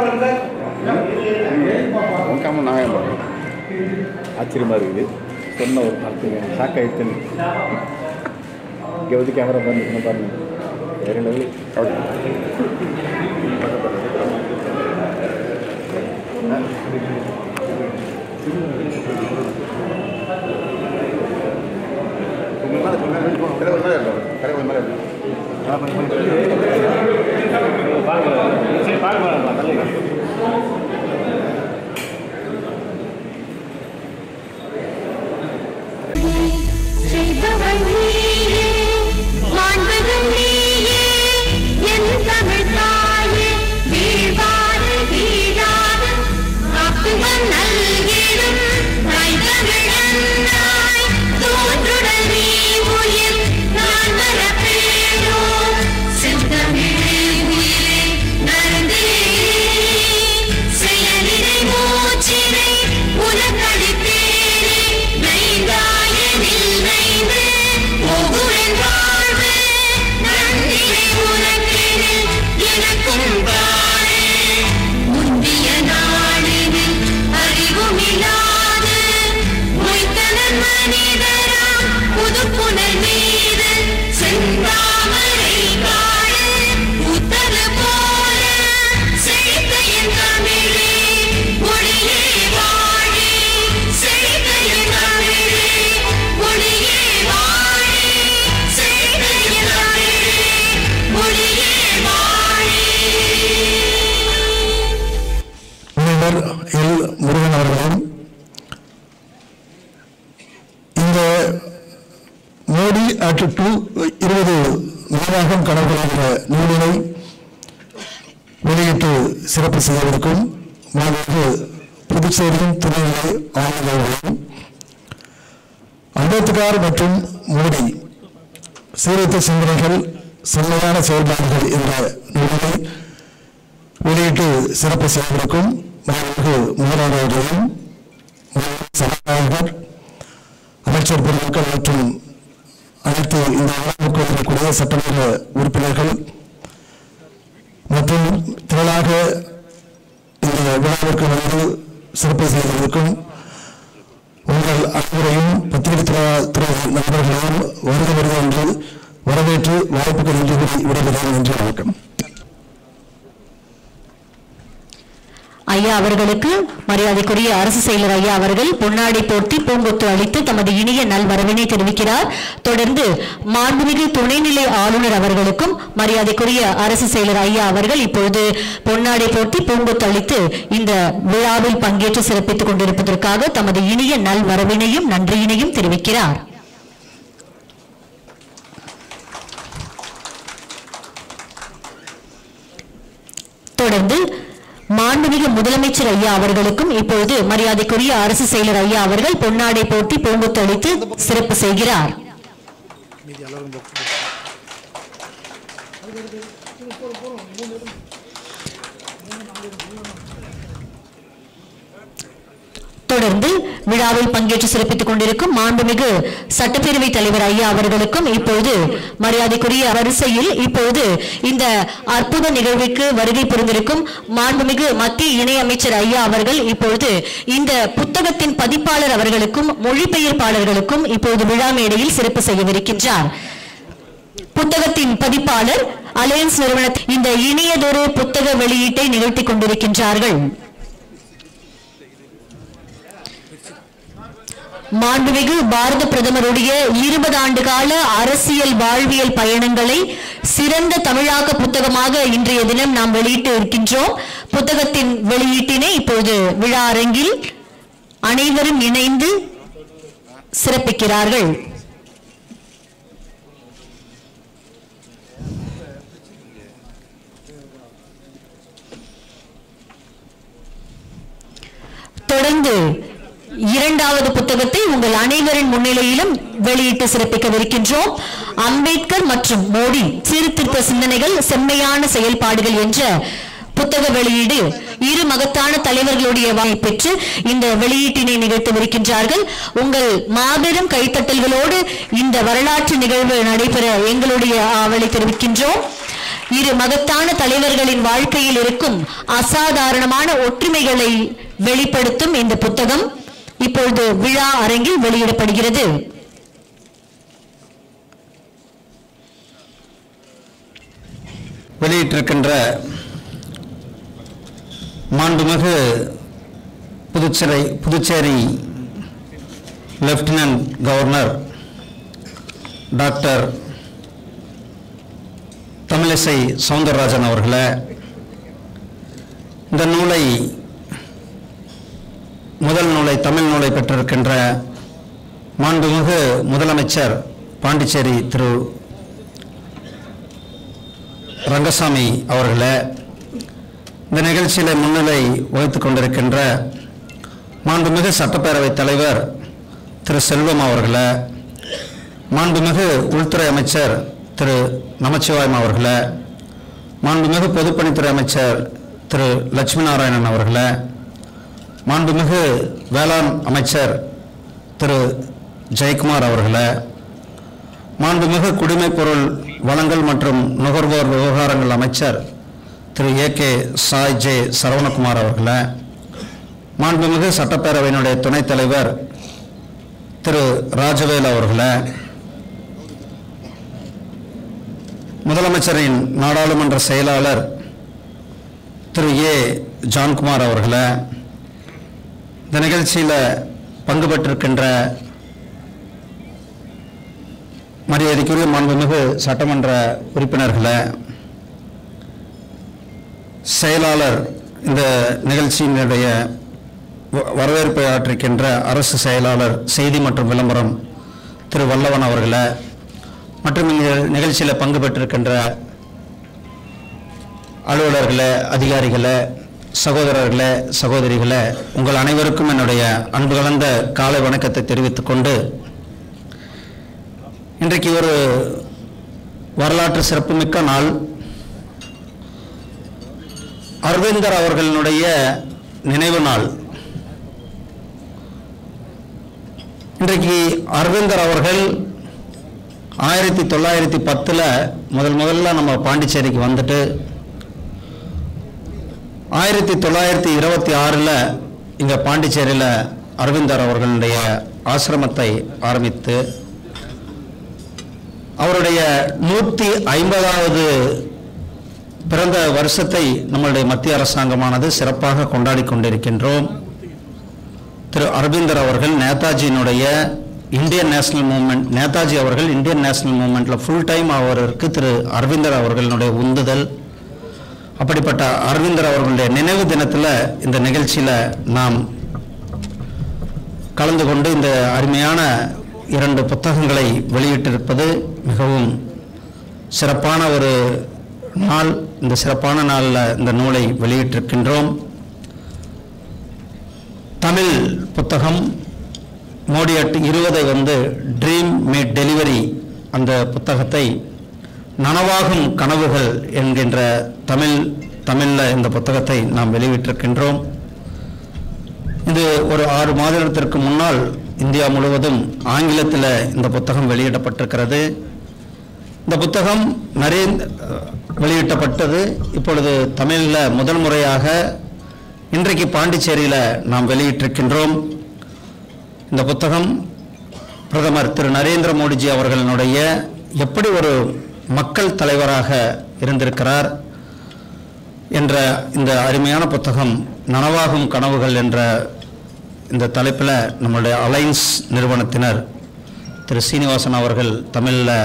உனக்காம நான் ஏன் பார்க்கணும் ஆச்சரியமாக இருக்குது சொன்ன ஒரு நாளுக்கு ஷாக் ஆகிடுச்சுன்னு இங்கே வந்து கேமரா பாருங்க பாருங்க வேறு லெவலு அப்படி செய்பவன் நீயே மாண்புகள் நீயே என் தமிழ் தாயே வீழ்வாறு வீழாது காப்புகள் நல்கிடும் தாய் தமிழன்னாய் தோன்றுடல் நீ உயிர் நான் மரப்பேனோ செந்தமிழே உயிரே நருந்தே செயலினை மூச்சினை உனக்களித்தேனே நைந்தாயனில் நைந்து போகுவன் வாழ்வு நன்றியை உனக்கெனில் எனக்கும் வாழே முந்திய நாளினில் அறிவுமில்லாது மொய்த்தனன் மனிதராம் புதுப்புணர் மீது செந்தாமரை காடு புத்தது போல செழித்த என் தமிழே ஒளியே வாழே செழித்த என் தமிழே ஒளியே வாழே செழித்த என் தமிழே ஒளியே வாழே முனைவர் எல் முருகன் அவர்களும் இந்த மோடி ஆற்று டூ இருபது மாதாகம் கனவுகிற நூலினை வெளியிட்டு சிறப்பு செய்வதற்கும் மாண்புமிகு புதுச்சேரியின் துணைநிலை ஆளுநர்களும் அம்பேத்கர் மற்றும் மோடி சீர்திருத்த சிந்தனைகள் செம்மையான செயல்பாடுகள் என்ற நூலினை வெளியிட்டு சிறப்பு செய்வதற்கும் மாண்புமிகு முதல்வர் அவர்களையும் மாண்புமிகு சபாநாயகர் அமைச்சர் பெருமக்கள் மற்றும் அனைத்து இந்த விழாவுக்கு வந்திருக்கக்கூடிய சட்டமன்ற உறுப்பினர்கள் மற்றும் திரளாக இந்த விழாவிற்கு வந்து சிறப்பு செய்வதற்கும் உங்கள் அனைவரையும் பத்திரிகை துறை- துறை நண்பர்களையும் வருக வருக என்று வரவேற்று வாய்ப்புக்கு நன்றி கூறி விடைபெறுகிறேன் நன்றி வணக்கம் ஐயா அவர்களுக்கு மரியாதைக்குரிய அரசு செயலர் ஐயா அவர்கள் பொன்னாடை போர்த்தி பூங்கொத்து அளித்து தமது இனிய நல்வரவினை தெரிவிக்கிறார் தொடர்ந்து மாண்புமிகு துணைநிலை ஆளுநர் அவர்களுக்கும் மரியாதைக்குரிய அரசு செயலர் ஐயா அவர்கள் இப்பொழுது பொன்னாடை போர்த்தி பூங்கொத்து அளித்து இந்த விழாவில் பங்கேற்று சிறப்பித்துக் கொண்டிருப்பதற்காக தமது இனிய நல்வரவினையும் நன்றியினையும் தெரிவிக்கிறார் தொடர்ந்து மாண்புமிகு முதலமைச்சர் ஐயா அவர்களுக்கும் இப்பொழுது மரியாதைக்குரிய அரசு செயலர் ஐயா அவர்கள் பொன்னாடை போர்த்தி பூங்குத்து அளித்து சிறப்பு செய்கிறார் தொடர்ந்து விழாவில் பங்கேற்று சிறப்பித்துக் கொண்டிருக்கும் மாண்புமிகு சட்டப்பேரவை தலைவர் ஐயா அவர்களுக்கும் இப்பொழுது மரியாதைக்குரிய வரிசையில் இப்பொழுது இந்த அற்புத நிகழ்விற்கு வருகை புரிந்திருக்கும் மாண்புமிகு மத்திய இணையமைச்சர் ஐயா அவர்கள் இப்பொழுது இந்த புத்தகத்தின் பதிப்பாளர் அவர்களுக்கும் மொழிபெயர்ப்பாளர்களுக்கும் இப்பொழுது விழா மேடையில் சிறப்பு செய்யவிருக்கின்றார் புத்தகத்தின் பதிப்பாளர் அலையன்ஸ் நிறுவனத்தின் இந்த இனியதொரு புத்தக வெளியீட்டை நிகழ்த்தி கொண்டிருக்கின்றார்கள் மாண்புமிகு பாரத பிரதமருடைய இருபது ஆண்டு கால அரசியல் வாழ்வியல் பயணங்களை சிறந்த தமிழாக்க புத்தகமாக இன்றைய தினம் நாம் வெளியிட்டு இருக்கின்றோம் புத்தகத்தின் வெளியீட்டினை இப்பொழுது விழா அரங்கில் அனைவரும் இணைந்து சிறப்பிக்கிறார்கள் தொடர்ந்து இரண்டாவது புத்தகத்தை உங்கள் அனைவரின் முன்னிலையிலும் வெளியிட்டு சிறப்பிக்கவிருக்கின்றோம் அம்பேத்கர் மற்றும் மோடி சீர்திருத்த சிந்தனைகள் செம்மையான செயல்பாடுகள் என்ற புத்தக வெளியீடு இரு மகத்தான தலைவர்களுடைய வாயை பெற்று இந்த வெளியீட்டினை நிகழ்த்தவிருக்கின்றார்கள் உங்கள் மாபெரும் கைத்தட்டல்களோடு இந்த வரலாற்று நிகழ்வு நடைபெற எங்களுடைய ஆவலை தெரிவிக்கின்றோம் இரு மகத்தான தலைவர்களின் வாழ்க்கையில் இருக்கும் அசாதாரணமான ஒற்றுமைகளை வெளிப்படுத்தும் இந்த புத்தகம் இப்பொழுது விழா அரங்கில் வெளியிடப்படுகிறது வெளியிட்டிருக்கின்ற மாண்புமிகு Puducherry Puducherry lieutenant governor doctor Tamilisai Soundararajan அவர்களே இந்த நூலை முதல் நூலை தமிழ் நூலை பெற்றிருக்கின்ற மாண்புமிகு முதலமைச்சர் பாண்டிச்சேரி திரு ரங்கசாமி அவர்களே இந்த நிகழ்ச்சியில் முன்னிலை வகித்துக் கொண்டிருக்கின்ற மாண்புமிகு சட்டப்பேரவைத் தலைவர் திரு செல்வம் அவர்களே மாண்புமிகு உள்துறை அமைச்சர் திரு நமச்சிவாயம் அவர்களே மாண்புமிகு பொதுப்பணித்துறை அமைச்சர் திரு லட்சுமி நாராயணன் அவர்களே மாண்புமிகு வேளாண் அமைச்சர் திரு ஜெயக்குமார் அவர்களே மாண்புமிகு குடிமைப் பொருள் வழங்கல் மற்றும் நுகர்வோர் விவகாரங்கள் அமைச்சர் Thiru A K Sai J Saravanakumar அவர்களே மாண்புமிகு சட்டப்பேரவையினுடைய துணைத் தலைவர் திரு ராஜவேல் அவர்களே முதலமைச்சரின் நாடாளுமன்ற செயலாளர் திரு ஏ ஜான்குமார் அவர்களே இந்த நிகழ்ச்சியில் பங்கு பெற்றிருக்கின்ற மரியாதைக்குரிய மாண்புமிகு சட்டமன்ற உறுப்பினர்களே செயலாளர் இந்த நிகழ்ச்சியினுடைய வ- வரவேற்பை ஆற்றிருக்கின்ற அரசு செயலாளர் செய்தி மற்றும் விளம்பரம் திரு வல்லவன் அவர்களே மற்றும் இந்த நிகழ்ச்சியில் பங்கு பெற்றிருக்கின்ற அலுவலர்களே அதிகாரிகளே சகோதரர்களே சகோதரிகளே உங்கள் அனைவருக்கும் என்னுடைய அன்பு கலந்த காலை வணக்கத்தை தெரிவித்துக் கொண்டு இன்றைக்கு ஒரு வரலாற்று சிறப்புமிக்க நாள் அரவிந்தர் அவர்களுடைய நினைவு நாள் இன்றைக்கு அரவிந்தர் அவர்கள் ஆயிரத்தி தொள்ளாயிரத்தி பத்தில் முதல் முதல்ல நம்ம பாண்டிச்சேரிக்கு வந்துட்டு ஆயிரத்தி தொள்ளாயிரத்தி இருபத்தி ஆறில் இங்கே பாண்டிச்சேரியில் அரவிந்தர் அவர்களுடைய ஆசிரமத்தை ஆரம்பித்து அவருடைய நூற்றி ஐம்பதாவது பிறந்த வருஷத்தை நம்மளுடைய மத்திய அரசாங்கமானது சிறப்பாக கொண்டாடி கொண்டிருக்கின்றோம் திரு அரவிந்தர் அவர்கள் நேதாஜியினுடைய இந்தியன் நேஷனல் மூவ்மெண்ட் நேதாஜி அவர்கள் இந்தியன் நேஷனல் மூவ்மெண்ட்டில் ஃபுல் டைம் அவருக்கு திரு அரவிந்தர் அவர்களுடைய உந்துதல் அப்படிப்பட்ட அரவிந்தர் அவர்களுடைய நினைவு தினத்தில் இந்த நிகழ்ச்சியில் நாம் கலந்து கொண்டு இந்த அருமையான இரண்டு புத்தகங்களை வெளியிட்டிருப்பது மிகவும் சிறப்பான ஒரு நாள் இந்த சிறப்பான நாளில் இந்த நூலை வெளியிட்டிருக்கின்றோம் தமிழ் புத்தகம் மோடி அட் இருபதை வந்து ட்ரீம் மேட் டெலிவரி அந்த புத்தகத்தை நனவாகும் கனவுகள் என்கின்ற தமிழ் தமிழில் இந்த புத்தகத்தை நாம் வெளியிட்டிருக்கின்றோம் இது ஒரு ஆறு மாதத்திற்கு முன்னால் இந்தியா முழுவதும் ஆங்கிலத்தில் இந்த புத்தகம் வெளியிடப்பட்டிருக்கிறது இந்த புத்தகம் நிறைய வெளியிட்டப்பட்டது இப்பொழுது தமிழில் முதல் முறையாக இன்றைக்கு பாண்டிச்சேரியில் நாம் வெளியிட்டிருக்கின்றோம் இந்த புத்தகம் பிரதமர் திரு நரேந்திர மோடிஜி அவர்களுடைய எப்படி ஒரு மக்கள் தலைவராக இருந்திருக்கிறார் என்ற இந்த அருமையான புத்தகம் நனவாகும் கனவுகள் என்ற இந்த தலைப்பில் நம்மளுடைய அலைன்ஸ் நிறுவனத்தினர் திரு சீனிவாசன் அவர்கள் தமிழில்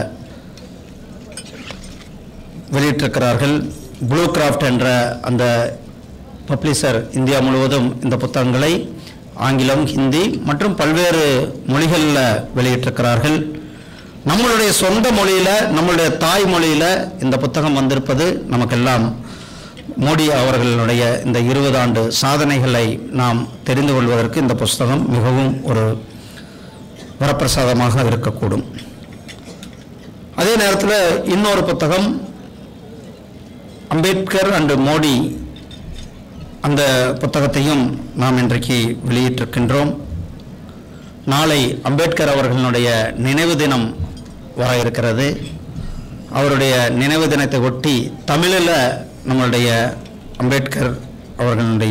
வெளியிட்டிருக்கிறார்கள் ப்ளூ கிராஃப்ட் என்ற அந்த பப்ளிஷர் இந்தியா முழுவதும் இந்த புத்தகங்களை ஆங்கிலம் ஹிந்தி மற்றும் பல்வேறு மொழிகளில் வெளியிட்டிருக்கிறார்கள் நம்மளுடைய சொந்த மொழியில் நம்மளுடைய தாய் மொழியில் இந்த புத்தகம் வந்திருப்பது நமக்கெல்லாம் மோடி அவர்களுடைய இந்த இருபது ஆண்டு சாதனைகளை நாம் தெரிந்து கொள்வதற்கு இந்த புஸ்தகம் மிகவும் ஒரு வரப்பிரசாதமாக இருக்கக்கூடும் அதே நேரத்தில் இன்னொரு புத்தகம் அம்பேத்கர் அண்டு மோடி அந்த புத்தகத்தையும் நாம் இன்றைக்கு வெளியிட்டிருக்கின்றோம் நாளை அம்பேத்கர் அவர்களுடைய நினைவு தினம் வர இருக்கிறது அவருடைய நினைவு தினத்தை ஒட்டி தமிழில் நம்மளுடைய அம்பேத்கர் அவர்களுடைய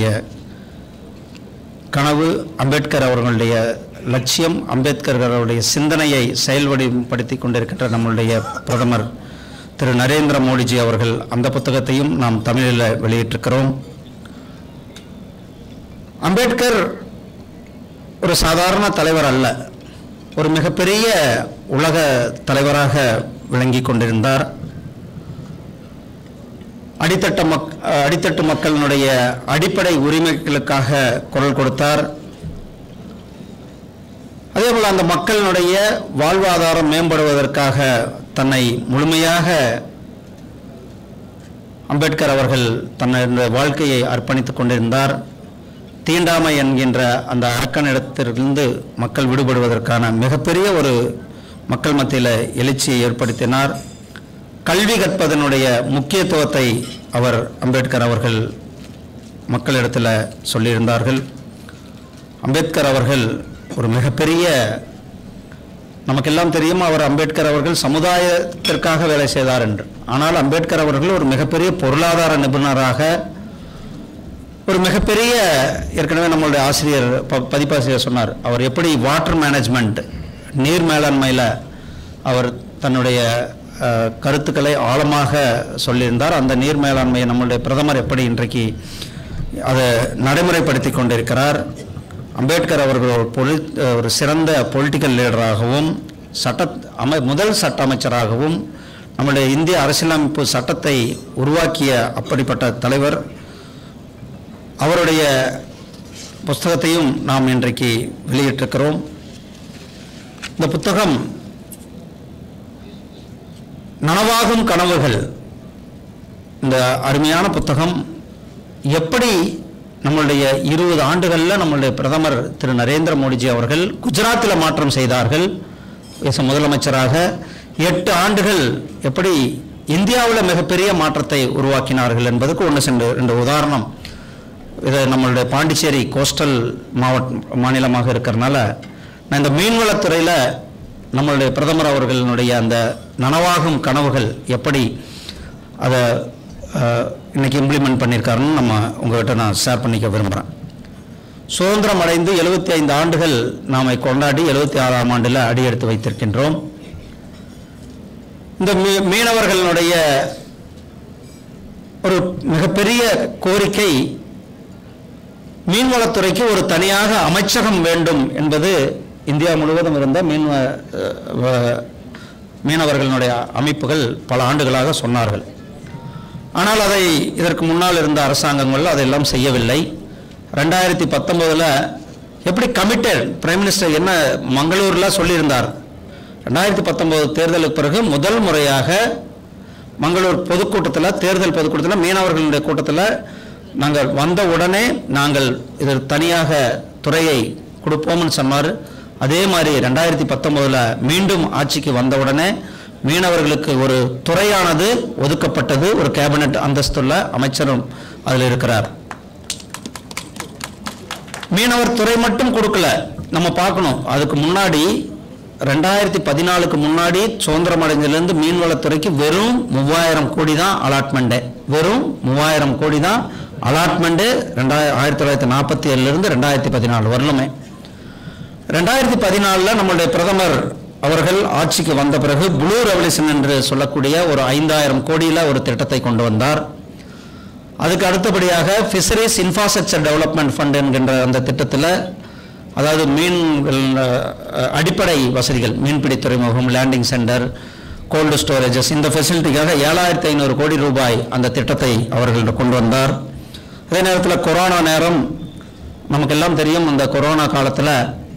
கனவு அம்பேத்கர் அவர்களுடைய லட்சியம் அம்பேத்கர் அவருடைய சிந்தனையை செயல்வடிப்படுத்தி கொண்டிருக்கின்ற நம்மளுடைய பிரதமர் திரு நரேந்திர மோடிஜி அவர்கள் அந்த புத்தகத்தையும் நாம் தமிழில் வெளியிட்டிருக்கிறோம் அம்பேத்கர் ஒரு சாதாரண தலைவர் அல்ல ஒரு மிகப்பெரிய உலக தலைவராக விளங்கி கொண்டிருந்தார் அடித்தட்ட மக் அடித்தட்டு மக்களினுடைய அடிப்படை உரிமைகளுக்காக குரல் கொடுத்தார் அதே போல் அந்த மக்களினுடைய வாழ்வாதாரம் மேம்படுவதற்காக தன்னை முழுமையாக அம்பேத்கர் அவர்கள் தன்னுடைய வாழ்க்கையை அர்ப்பணித்துக் கொண்டிருந்தார் தீண்டாமை என்கின்ற அந்த அரக்கனிடத்திலிருந்து மக்கள் விடுபடுவதற்கான மிகப்பெரிய ஒரு மக்கள் மத்தியில் எழுச்சியை ஏற்படுத்தினார் கல்வி கற்பதனுடைய முக்கியத்துவத்தை அவர் அம்பேத்கர் அவர்கள் மக்களிடத்தில் சொல்லியிருந்தார்கள் அம்பேத்கர் அவர்கள் ஒரு மிகப்பெரிய நமக்கெல்லாம் தெரியும் அவர் அம்பேத்கர் அவர்கள் சமுதாயத்திற்காக வேலை செய்தார் என்று ஆனால் அம்பேத்கர் அவர்கள் ஒரு மிகப்பெரிய பொருளாதார நிபுணராக ஒரு மிகப்பெரிய ஏற்கனவே நம்மளுடைய ஆசிரியர் ப பதிப்பாசிரியர் சொன்னார் அவர் எப்படி வாட்டர் மேனேஜ்மெண்ட் நீர் மேலாண்மையில் அவர் தன்னுடைய அஹ், கருத்துக்களை ஆழமாக சொல்லியிருந்தார் அந்த நீர் மேலாண்மையை நம்மளுடைய பிரதமர் எப்படி இன்றைக்கு அதை நடைமுறைப்படுத்தி கொண்டிருக்கிறார் அம்பேத்கர் அவர்கள் ஒரு பொலி ஒரு சிறந்த பொலிட்டிக்கல் லீடராகவும் சட்ட அமை முதல் சட்ட அமைச்சராகவும் நம்முடைய இந்திய அரசியலமைப்பு சட்டத்தை உருவாக்கிய அப்படிப்பட்ட தலைவர் அவருடைய புஸ்தகத்தையும் நாம் இன்றைக்கு வெளியிட்டிருக்கிறோம் இந்த புத்தகம் நனவாகும் கனவுகள் இந்த அருமையான புத்தகம் எப்படி நம்மளுடைய இருபது ஆண்டுகளில் நம்மளுடைய பிரதமர் திரு நரேந்திர மோடிஜி அவர்கள் குஜராத்தில் மாற்றம் செய்தார்கள் தேச முதலமைச்சராக எட்டு ஆண்டுகள் எப்படி இந்தியாவில் மிகப்பெரிய மாற்றத்தை உருவாக்கினார்கள் என்பதுக்கு ஒன்று சென்று ரெண்டு உதாரணம் இது நம்மளுடைய பாண்டிச்சேரி கோஸ்டல் மாவட்ட மாநிலமாக இருக்கிறனால நான் இந்த மீன்வளத்துறையில் நம்மளுடைய பிரதமர் அவர்களுடைய அந்த நனவாகும் கனவுகள் எப்படி அதை அஹ், இன்னைக்கு இம்ப்ளிமெண்ட் பண்ணியிருக்காருன்னு நம்ம உங்கள்கிட்ட நான் ஷேர் பண்ணிக்க விரும்புகிறேன் சுதந்திரம் அடைந்து எழுபத்தி ஐந்து ஆண்டுகள் நாம கொண்டாடி எழுபத்தி ஆறாம் ஆண்டில் அடியெடுத்து வைத்திருக்கின்றோம் இந்த மீ மீனவர்களுடைய ஒரு மிகப்பெரிய கோரிக்கை மீன்வளத்துறைக்கு ஒரு தனியாக அமைச்சகம் வேண்டும் என்பது இந்தியா முழுவதும் இருந்த மீன் மீனவர்களுடைய அமைப்புகள் பல ஆண்டுகளாக சொன்னார்கள் ஆனால் அதை இதற்கு முன்னால் இருந்த அரசாங்கங்கள் அதையெல்லாம் செய்யவில்லை ரெண்டாயிரத்தி பத்தொம்போதில் எப்படி கமிட்டட் பிரைம் மினிஸ்டர் என்ன மங்களூரில் சொல்லியிருந்தார் ரெண்டாயிரத்தி பத்தொம்போது தேர்தலுக்கு பிறகு முதல் முறையாக மங்களூர் பொதுக்கூட்டத்தில் தேர்தல் பொதுக்கூட்டத்தில் மீனவர்களுடைய கூட்டத்தில் நாங்கள் வந்த உடனே நாங்கள் இது தனியாக துறையை கொடுப்போம்னு சொன்னார் அதே மாதிரி ரெண்டாயிரத்தி பத்தொம்போதில் மீண்டும் ஆட்சிக்கு வந்த உடனே மீனவர்களுக்கு ஒரு துறையானது ஒதுக்கப்பட்டது ஒரு கேபினட் அந்தஸ்துள்ள அமைச்சரும் அதில் இருக்கிறார் மீனவர் துறை மட்டும் கொடுக்கல நம்ம பார்க்கணும் அதுக்கு முன்னாடி ரெண்டாயிரத்தி பதினாலுக்கு முன்னாடி சுதந்திரம் அடைஞ்சதுலேருந்து மீன்வளத்துறைக்கு வெறும் மூவாயிரம் கோடி தான் அலாட்மெண்ட்டு வெறும் மூவாயிரம் கோடி தான் அலாட்மெண்ட்டு ரெண்டாயிர ஆயிரத்தி தொள்ளாயிரத்தி நாற்பத்தி ஏழுலேருந்து ரெண்டாயிரத்தி பதினாலு வரலுமே ரெண்டாயிரத்தி பதினாலில் நம்மளுடைய பிரதமர் அவர்கள் ஆட்சிக்கு வந்த பிறகு ப்ளூ ரெவல்யூஷன் என்று சொல்லக்கூடிய ஒரு ஐந்தாயிரம் கோடியில் ஒரு திட்டத்தை கொண்டு வந்தார் அதுக்கு அடுத்தபடியாக ஃபிஷரிஸ் இன்ஃப்ராஸ்ட்ரக்சர் டெவலப்மெண்ட் ஃபண்ட் என்கின்ற அந்த திட்டத்தில் அதாவது மீன்கள் அஹ், அடிப்படை வசதிகள் மீன்பிடி துறைமுகம் லேண்டிங் சென்டர் கோல்டு ஸ்டோரேஜஸ் இந்த ஃபெசிலிட்டிக்காக ஏழாயிரத்தி ஐநூறு கோடி ரூபாய் அந்த திட்டத்தை அவர்கள் கொண்டு வந்தார் அதே நேரத்தில் கொரோனா நேரம் நமக்கெல்லாம் தெரியும் அந்த கொரோனா காலத்தில்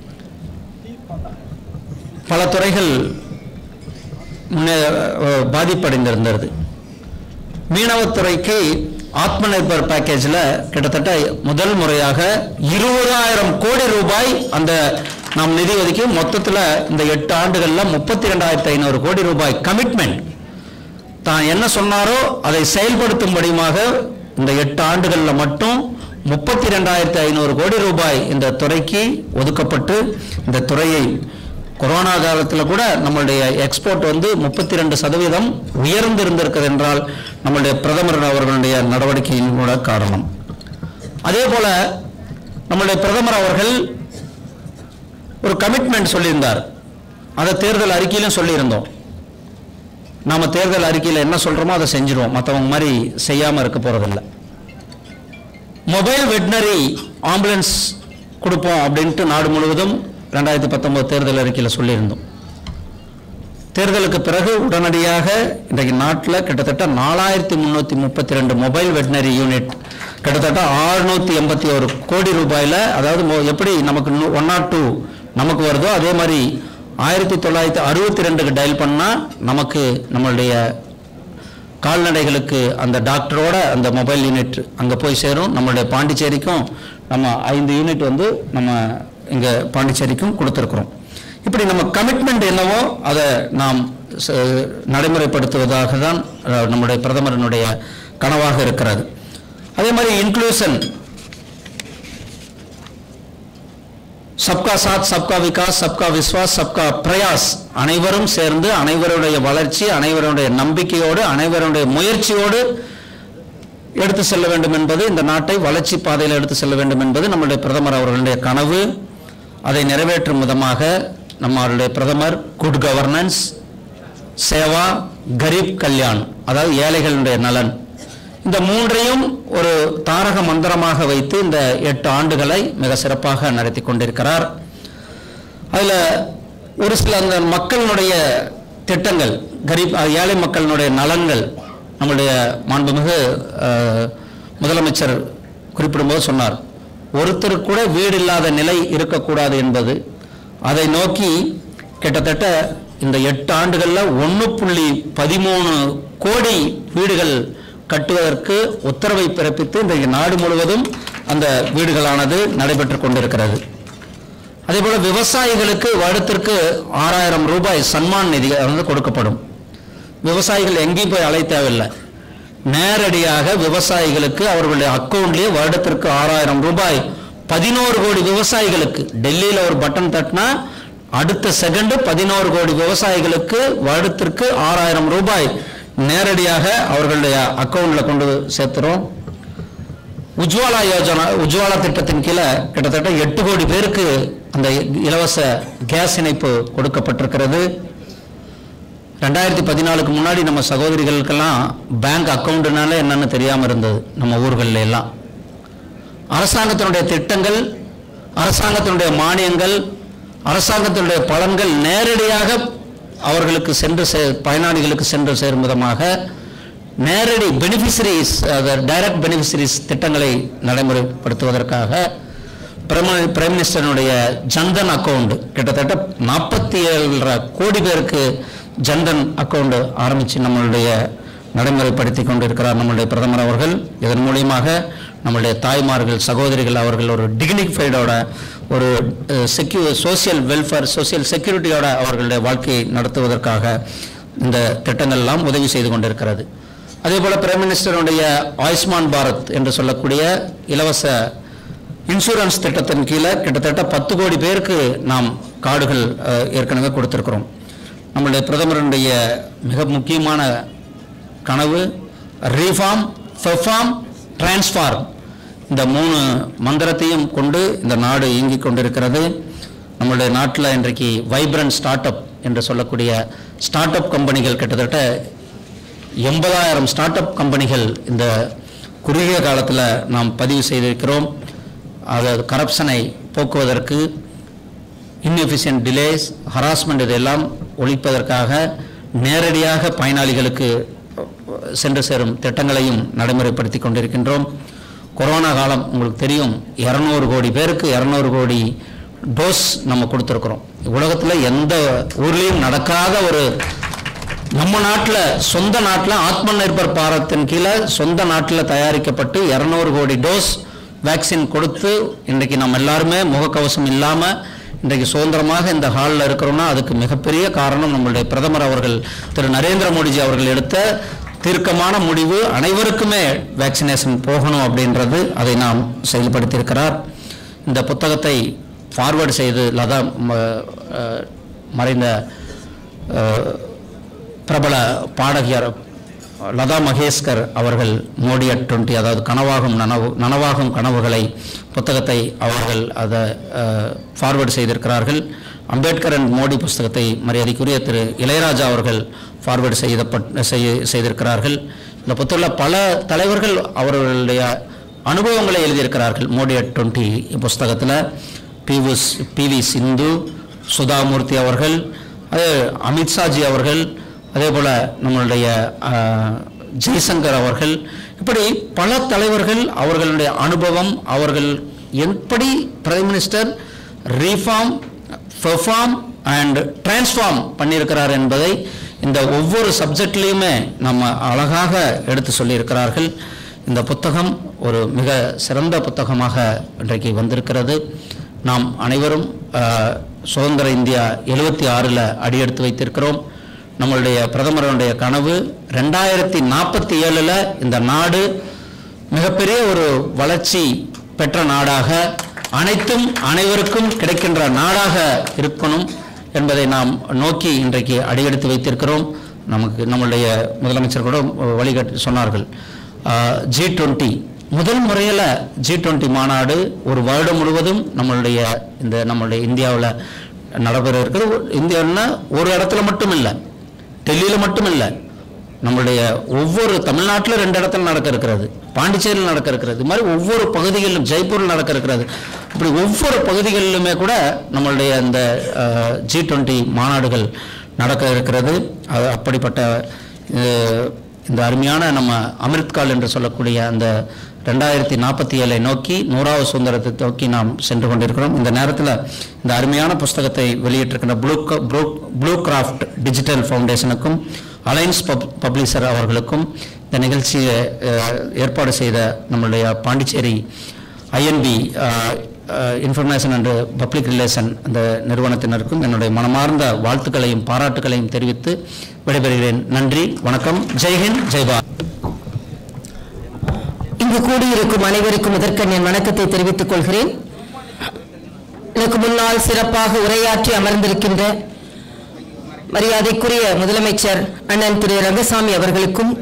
பல துறைகள் முன்னே அஹ், பாதிப்படைந்திருந்தது மீனவத்துறைக்கு ஆத்ம நிர்பர் பேக்கேஜில் கிட்டத்தட்ட முதல் முறையாக இருபதாயிரம் கோடி ரூபாய் அந்த நாம் நிதி ஒதுக்கி மொத்தத்தில் இந்த எட்டு ஆண்டுகளில் முப்பத்தி ரெண்டாயிரத்தி ஐநூறு கோடி ரூபாய் கமிட்மெண்ட் தான் என்ன சொன்னாரோ அதை செயல்படுத்தும்படியுமாக இந்த எட்டு ஆண்டுகளில் மட்டும் முப்பத்தி ரெண்டாயிரத்தி ஐநூறு கோடி ரூபாய் இந்த துறைக்கு ஒதுக்கப்பட்டு இந்த துறையை கொரோனா காலத்தில் கூட நம்மளுடைய எக்ஸ்போர்ட் வந்து முப்பத்தி ரெண்டு சதவீதம் உயர்ந்து இருந்திருக்கிறது என்றால் நம்மளுடைய பிரதமர் அவர்களுடைய நடவடிக்கையின் கூட காரணம் அதே போல நம்மளுடைய பிரதமர் அவர்கள் ஒரு கமிட்மெண்ட் சொல்லியிருந்தார் அதை தேர்தல் அறிக்கையிலும் சொல்லியிருந்தோம் நாம தேர்தல் அறிக்கையில் என்ன சொல்றோமோ அதை செஞ்சிருவோம் மற்றவங்க மாதிரி செய்யாம இருக்க போறதில்லை மொபைல் வெட்னரி ஆம்புலன்ஸ் கொடுப்போம் அப்படின்ட்டு நாடு முழுவதும் ரெண்டாயிரத்தி பத்தொன்பது தேர்தல் அறிக்கையில் சொல்லியிருந்தோம் தேர்தலுக்கு பிறகு உடனடியாக இன்றைக்கு நாட்டில் கிட்டத்தட்ட நாலாயிரத்தி முந்நூற்றி முப்பத்தி ரெண்டு மொபைல் வெட்னரி யூனிட் கிட்டத்தட்ட ஆறுநூற்றி எண்பத்தி ஒரு கோடி ரூபாயில் அதாவது மொ- எப்படி நமக்கு ஒன் நாட் டூ நமக்கு வருதோ அதே மாதிரி ஆயிரத்தி தொள்ளாயிரத்தி அறுபத்தி ரெண்டுக்கு டயல் பண்ணால் நமக்கு நம்மளுடைய கால்நடைகளுக்கு அந்த டாக்டரோட அந்த மொபைல் யூனிட் அங்கே போய் சேரும் நம்மளுடைய பாண்டிச்சேரிக்கும் நம்ம ஐந்து யூனிட் வந்து நம்ம இங்கே பாண்டிச்சேரிக்கும் கொடுத்துருக்குறோம் இப்படி நம்ம கமிட்மெண்ட் என்னவோ அதை நாம் ச- நடைமுறைப்படுத்துவதாக தான் அஹ், நம்முடைய பிரதமரனுடைய கனவாக இருக்கிறது அதே மாதிரி இன்க்ளூஷன் சப்கா சாத் சப்கா விகாஸ் சப்கா விஸ்வாஸ் சப்கா பிரயாஸ் அனைவரும் சேர்ந்து அனைவருடைய வளர்ச்சி அனைவருடைய நம்பிக்கையோடு அனைவருடைய முயற்சியோடு எடுத்து செல்ல வேண்டும் என்பது இந்த நாட்டை வளர்ச்சி பாதையில் எடுத்து செல்ல வேண்டும் என்பது நம்முடைய பிரதமர் அவர்களுடைய கனவு அதை நிறைவேற்றும் விதமாக நம்மளுடைய பிரதமர் குட் கவர்னன்ஸ் சேவா கரீப் கல்யாண் அதாவது ஏழைகளுடைய நலன் இந்த மூன்றையும் ஒரு தாரக மந்திரமாக வைத்து இந்த எட்டு ஆண்டுகளை மிக சிறப்பாக நடத்தி கொண்டிருக்கிறார் அதில் ஒரு சில அந்த மக்களினுடைய திட்டங்கள் கரீப் அஹ், ஏழை மக்களினுடைய நலன்கள் நம்முடைய மாண்புமிகு அஹ், முதலமைச்சர் குறிப்பிடும்போது சொன்னார் ஒருத்தருக்கு கூட வீடு இல்லாத நிலை இருக்கக்கூடாது என்பது அதை நோக்கி கிட்டத்தட்ட இந்த எட்டு ஆண்டுகளில் ஒன்று புள்ளி பதிமூணு கோடி வீடுகள் கட்டுவதற்கு உத்தரவை பிறப்பித்து இன்றைக்கு நாடு முழுவதும் அந்த வீடுகளானது நடைபெற்று கொண்டிருக்கிறது அதே போல விவசாயிகளுக்கு வருடத்திற்கு ஆறாயிரம் ரூபாய் சன்மான் நிதி வந்து கொடுக்கப்படும் விவசாயிகள் எங்கேயும் போய் அலைய தேவையில்லை நேரடியாக விவசாயிகளுக்கு அவர்களுடைய அக்கௌண்ட்லேயே வருடத்திற்கு ஆறாயிரம் ரூபாய் பதினோரு கோடி விவசாயிகளுக்கு டெல்லியில் ஒரு பட்டன் தட்டினா அடுத்த செகண்ட் பதினோரு கோடி விவசாயிகளுக்கு வருடத்திற்கு ஆறாயிரம் ரூபாய் நேரடியாக அவர்களுடைய அக்கௌண்ட்ல கொண்டு சேர்த்துறோம் உஜ்வாலா யோஜனா உஜ்வாலா திட்டத்தின் கீழே கிட்டத்தட்ட எட்டு கோடி பேருக்கு அந்த இலவச கேஸ் இணைப்பு கொடுக்கப்பட்டிருக்கிறது ரெண்டாயிரத்தி பதினாலுக்கு முன்னாடி நம்ம சகோதரிகளுக்கெல்லாம் பேங்க் அக்கவுண்ட்னால என்னன்னு தெரியாமல் இருந்தது நம்ம ஊர்களில் எல்லாம் அரசாங்கத்தினுடைய திட்டங்கள் அரசாங்கத்தினுடைய மானியங்கள் அரசாங்கத்தினுடைய பலன்கள் நேரடியாக அவர்களுக்கு சென்று சே பயனாளிகளுக்கு சென்று சேரும் விதமாக நேரடி பெனிஃபிஷரிஸ் டைரக்ட் பெனிஃபிஷரிஸ் திட்டங்களை நடைமுறைப்படுத்துவதற்காக பிரம- பிரைம் மினிஸ்டருடைய ஜன்தன் அக்கவுண்ட் கிட்டத்தட்ட நாற்பத்தி ஏழரை கோடி பேருக்கு ஜன்தன் அக்கவுண்ட் ஆரம்பித்து நம்மளுடைய நடைமுறைப்படுத்தி கொண்டிருக்கிறார் நம்மளுடைய பிரதமர் அவர்கள் இதன் மூலியமாக நம்மளுடைய தாய்மார்கள் சகோதரிகள் அவர்கள் ஒரு டிக்னிஃபைடோட ஒரு செக்யூ சோசியல் வெல்ஃபேர் சோசியல் செக்யூரிட்டியோட அவர்களுடைய வாழ்க்கையை நடத்துவதற்காக இந்த திட்டங்கள் எல்லாம் உதவி செய்து கொண்டிருக்கிறது அதே போல பிரைம் மினிஸ்டருடைய ஆயுஷ்மான் பாரத் என்று சொல்லக்கூடிய இலவச இன்சூரன்ஸ் திட்டத்தின் கீழே கிட்டத்தட்ட பத்து கோடி பேருக்கு நாம் கார்டுகள் அஹ், ஏற்கனவே கொடுத்திருக்கிறோம் நம்மளுடைய பிரதமருடைய மிக முக்கியமான கனவு ரீஃபார்ம் பெர்ஃபார்ம் டிரான்ஸ்ஃபார்ம் இந்த மூணு மந்திரத்தையும் கொண்டு இந்த நாடு இயங்கிக் கொண்டிருக்கிறது நம்மளுடைய நாட்டில் இன்றைக்கு வைப்ரண்ட் ஸ்டார்ட் அப் என்று சொல்லக்கூடிய ஸ்டார்ட் அப் கம்பெனிகள் கிட்டத்தட்ட எண்பதாயிரம் ஸ்டார்ட் அப் கம்பெனிகள் இந்த குறுகிய காலத்தில் நாம் பதிவு செய்திருக்கிறோம் அது கரப்ஷனை போக்குவதற்கு இன்எஃபிஷியன்ட் டிலேஸ் ஹராஸ்மெண்ட் இதெல்லாம் ஒழிப்பதற்காக நேரடியாக பயனாளிகளுக்கு சென்று சேரும் திட்டங்களையும் நடைமுறைப்படுத்தி கொண்டிருக்கின்றோம் கொரோனா காலம் உங்களுக்கு தெரியும் இரநூறு கோடி பேருக்கு இரநூறு கோடி டோஸ் நம்ம கொடுத்துருக்குறோம் உலகத்தில் எந்த ஊர்லேயும் நடக்காத ஒரு நம்ம நாட்டில் சொந்த நாட்டில் ஆத்ம நிர்பர் பாரத்தின் கீழே சொந்த நாட்டில் தயாரிக்கப்பட்டு இரநூறு கோடி டோஸ் வேக்சின் கொடுத்து இன்றைக்கு நம்ம எல்லாருமே முகக்கவசம் இல்லாமல் இன்றைக்கு சுதந்திரமாக இந்த ஹாலில் இருக்கிறோம்னா அதுக்கு மிகப்பெரிய காரணம் நம்மளுடைய பிரதமர் அவர்கள் திரு நரேந்திர மோடிஜி அவர்கள் எடுத்த தீர்க்கமான முடிவு அனைவருக்குமே வேக்சினேஷன் போகணும் அப்படின்றது அதை நாம் செயல்படுத்தியிருக்கிறார் இந்த புத்தகத்தை ஃபார்வர்ட் செய்து லதா ம, அஹ், மறைந்த அஹ், பிரபல பாடகியார் லதா மகேஷ்கர் அவர்கள் மோடி அட் டுவெண்ட்டி அதாவது கனவாகும் நனவு நனவாகும் கனவுகளை புத்தகத்தை அவர்கள் அதை ஃபார்வர்ட் செய்திருக்கிறார்கள் அம்பேத்கர் அண்ட் மோடி புஸ்தகத்தை மரியாதைக்குரிய திரு இளையராஜா அவர்கள் ஃபார்வர்ட் செய்தப்பட் செய்ய செய்திருக்கிறார்கள் இந்த புத்தகத்தில் பல தலைவர்கள் அவர்களுடைய அனுபவங்களை எழுதியிருக்கிறார்கள் மோடி அட் டுவெண்ட்டி புஸ்தகத்தில் பிவுஸ் பி வி சிந்து சுதாமூர்த்தி அவர்கள் அதே அமித்ஷாஜி அவர்கள் அதே போல் நம்மளுடைய ஆஹ், ஜெய்சங்கர் அவர்கள் இப்படி பல தலைவர்கள் அவர்களுடைய அனுபவம் அவர்கள் எப்படி prime minister reform perform and transform பண்ணியிருக்கிறார் என்பதை இந்த ஒவ்வொரு சப்ஜெக்ட்லேயுமே நம்ம அழகாக எடுத்து சொல்லியிருக்கிறார்கள் இந்த புத்தகம் ஒரு மிக சிறந்த புத்தகமாக இன்றைக்கு வந்திருக்கிறது நாம் அனைவரும் ஆஹ், சுதந்திர இந்தியா எழுபத்தி ஆறில் அடியெடுத்து வைத்திருக்கிறோம் நம்மளுடைய பிரதமருடைய கனவு ரெண்டாயிரத்தி நாற்பத்தி ஏழில் இந்த நாடு மிகப்பெரிய ஒரு வளர்ச்சி பெற்ற நாடாக அனைத்தும் அனைவருக்கும் கிடைக்கின்ற நாடாக இருக்கணும் என்பதை நாம் நோக்கி இன்றைக்கு அடியெடுத்து வைத்திருக்கிறோம் நமக்கு நம்மளுடைய முதலமைச்சர் கூட வழிகாட்டி சொன்னார்கள் ஜி டுவெண்ட்டி முதல் முறையில் ஜி டுவெண்ட்டி மாநாடு ஒரு வருடம் முழுவதும் நம்மளுடைய இந்த நம்மளுடைய இந்தியாவில் நடைபெற இருக்குது இந்தியான்னா ஒரு இடத்துல மட்டும் இல்லை டெல்லியில் மட்டும் இல்லை நம்மளுடைய ஒவ்வொரு தமிழ்நாட்டில் ரெண்டு இடத்துல நடக்க இருக்கிறது பாண்டிச்சேரியில் நடக்க இருக்கிறது இது மாதிரி ஒவ்வொரு பகுதிகளிலும் ஜெய்ப்பூரில் நடக்க இருக்கிறது இப்படி ஒவ்வொரு பகுதிகளிலுமே கூட நம்மளுடைய இந்த ஜி டுவெண்ட்டி மாநாடுகள் நடக்க இருக்கிறது அது அப்படிப்பட்ட அஹ், இந்த அருமையான நம்ம அமிர்த்கால் என்று சொல்லக்கூடிய அந்த ரெண்டாயிரத்தி நாற்பத்தி ஏழை நோக்கி நூறாவது சுதந்திரத்தை நோக்கி நாம் சென்று கொண்டிருக்கிறோம் இந்த நேரத்தில் இந்த அருமையான புஸ்தகத்தை வெளியிட்டிருக்கிற ப்ளூ க- ப்ளூ ப்ளூ கிராஃப்ட் டிஜிட்டல் ஃபவுண்டேஷனுக்கும் அலைன்ஸ் பப் பப்ளிஷர் அவர்களுக்கும் இந்த நிகழ்ச்சியை அஹ், ஏற்பாடு செய்த நம்மளுடைய Pondicherry INP information and public relation அந்த நிறுவனத்தினருக்கும் என்னுடைய மனமார்ந்த வாழ்த்துக்களையும் பாராட்டுகளையும் தெரிவித்து விடைபெறுகிறேன் நன்றி வணக்கம் ஜெய்ஹிந்த் ஜெய்பாத் இங்கு கூடியிருக்கும் அனைவருக்கும் இதற்கென் என் வணக்கத்தை தெரிவித்துக் கொள்கிறேன் எனக்கு முன்னால் சிறப்பாக உரையாற்றி அமர்ந்திருக்கின்ற மரியாதைக்குரிய முதலமைச்சர் அண்ணன் திரு ரங்கசாமி அவர்களுக்கும்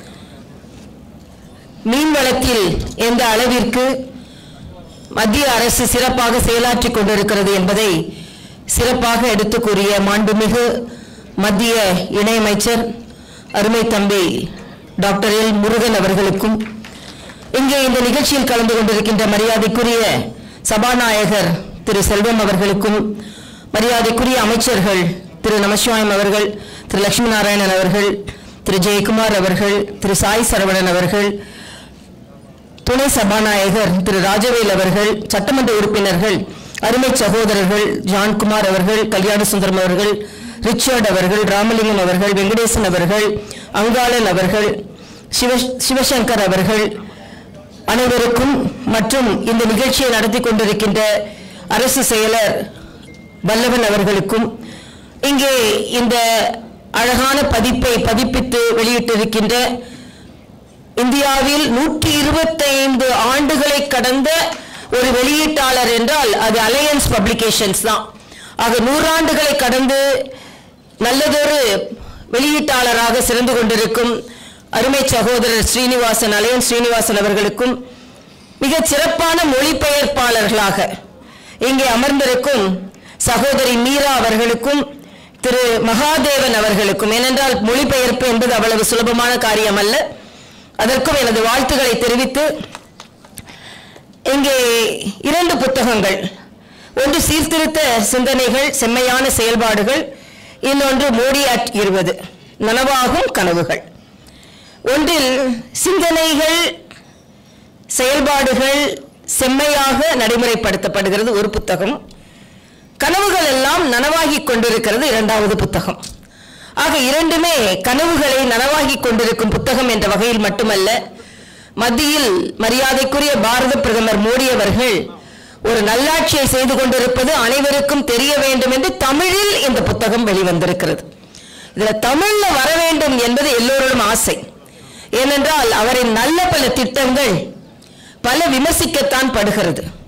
மீன்வளத்தில் எந்த அளவிற்கு மத்திய அரசு சிறப்பாக செயலாற்றிக் கொண்டிருக்கிறது என்பதை சிறப்பாக எடுத்து கூறிய மாண்புமிகு மத்திய இணையமைச்சர் அருமை தம்பி டாக்டர் எல் முருகன் அவர்களுக்கும் இங்கே இந்த நிகழ்ச்சியில் கலந்து கொண்டிருக்கின்ற மரியாதைக்குரிய சபாநாயகர் திரு செல்வம் அவர்களுக்கும் மரியாதைக்குரிய அமைச்சர்கள் திரு நமசிவாயம் அவர்கள் திரு லட்சுமி நாராயணன் அவர்கள் திரு ஜெயக்குமார் அவர்கள் திரு சாய் சரவணன் அவர்கள் துணை சபாநாயகர் திரு ராஜவேல் அவர்கள் சட்டமன்ற உறுப்பினர்கள் அருமை சகோதரர்கள் ஜான்குமார் அவர்கள் கல்யாண சுந்தரம் அவர்கள் ரிச்சர்ட் அவர்கள் ராமலிங்கம் அவர்கள் வெங்கடேசன் அவர்கள் அங்காளன் அவர்கள் சிவ சிவசங்கர் அவர்கள் அனைவருக்கும் மற்றும் இந்த நிகழ்ச்சியை நடத்தி கொண்டிருக்கின்ற அரசு செயலர் வல்லவன் அவர்களுக்கும் இங்கே இந்த அழகான பதிப்பை பதிப்பித்து வெளியிட்டிருக்கின்ற இந்தியாவில் நூற்றி இருபத்தைந்து ஆண்டுகளை கடந்த ஒரு வெளியீட்டாளர் என்றால் அது அலையன்ஸ் பப்ளிகேஷன்ஸ் தான் ஆக நூறாண்டுகளை கடந்து நல்லதொரு வெளியீட்டாளராக சிறந்து கொண்டிருக்கும் அருமை சகோதரர் ஸ்ரீனிவாசன் அலையன்ஸ் ஸ்ரீனிவாசன் அவர்களுக்கும் மிகச் சிறப்பான மொழிபெயர்ப்பாளர்களாக இங்கே அமர்ந்திருக்கும் சகோதரி மீரா அவர்களுக்கும் திரு மகாதேவன் அவர்களுக்கும் ஏனென்றால் மொழிபெயர்ப்பு என்பது அவ்வளவு சுலபமான காரியம் அல்ல அதற்கும் எனது வாழ்த்துக்களை தெரிவித்து இங்கே இரண்டு புத்தகங்கள் ஒன்று சீர்திருத்த சிந்தனைகள் செம்மையான செயல்பாடுகள் இன்னொன்று மோடி அட் இருபது நனவாகும் கனவுகள் ஒன்றில் சிந்தனைகள் செயல்பாடுகள் செம்மையாக நடைமுறைப்படுத்தப்படுகிறது ஒரு புத்தகம் கனவுகள் எல்லாம் நனவாகிக் கொண்டிருக்கிறது இரண்டாவது புத்தகம் ஆக இரண்டுமே கனவுகளை நனவாகிக் கொண்டிருக்கும் புத்தகம் என்ற வகையில் மட்டுமல்ல மத்தியில் மரியாதைக்குரிய பாரத பிரதமர் மோடி அவர்கள் ஒரு நல்லாட்சியை செய்து கொண்டிருப்பது அனைவருக்கும் தெரிய வேண்டும் என்று தமிழில் இந்த புத்தகம் வெளிவந்திருக்கிறது இதுல தமிழ்ல வர வேண்டும் என்பது எல்லோரிடம் ஆசை ஏனென்றால் அவரின் நல்ல பல திட்டங்கள் பல விமர்சிக்கத்தான் படுகிறது